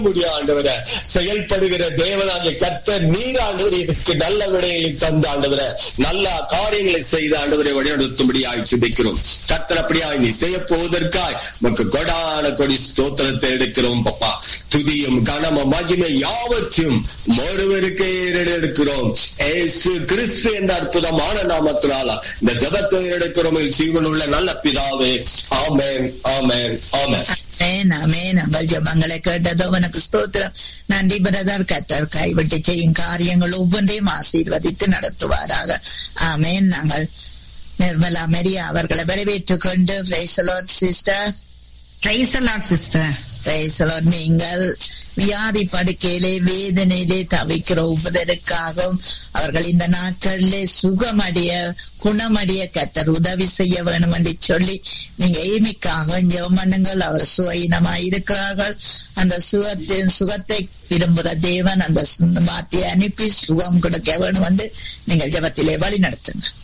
முடியும் ஆண்டவரை செயல்படுகிற தேவனாகிய கர்த்தர் நீர் ஆண்டவர் இதுக்கு நல்ல விடைகளை தந்த ஆண்டவரை நல்ல காரியங்களை செய்த ஆண்டவரை வழிநடத்தும்படியாய் சிந்திக்கிறோம் கர்த்தர் அப்படியாய் நீ செய்ய போவதற்காய் உமக்கு கொடான கொடி ஸ்தோத்திரத்தை எடுக்கிறோம் பப்பா துதியும் கனமும் மகிமை யாவற்றையும் ஒருவருக்கே எடுக்கிறோம் ஏசு கிறிஸ்து என்ற அற்புதமான நாமத்தினால இந்த ஜபத்தை எடுக்கிறோம் ஜீவனுள்ள நல்ல பிதாவே ஆமென் ஆமென் ஆமென் ஆமென் ஆமென் உங்கள் ஜபங்களை கேட்டதோ உனக்கு ஸ்தோத்திரம் நன்றி பிரதர் கத்தர் கைவிட்டு செய்யும் காரியங்கள் ஒவ்வொன்றையும் ஆசீர்வதித்து நடத்துவாராக ஆமென் நாங்கள் நிர்மலா மெரியா அவர்களை வரவேற்றுக் கொண்டு சிஸ்டர் பிரைஸ் அலாட் சிஸ்டர் பிரைசலோட் நீங்கள் வியாதி படுக்கையிலே வேதனையிலே தவிக்கிற ஒவ்வொருவருக்காகவும் அவர்கள் இந்த நாட்களிலே சுகமடைய குணமடைய கத்தர் உதவி செய்ய வேணும் என்று சொல்லி நீங்க ஏமிக்காக ஜெபம் பண்ணுங்கள் அவர் சுயினமா இருக்கிறார்கள் அந்த சுகத்தின் சுகத்தை விரும்புகிற தேவன் அந்த வார்த்தையை அனுப்பி சுகம் கொடுக்க வேணும் என்று நீங்கள் ஜெபத்திலே வழி நடத்துங்க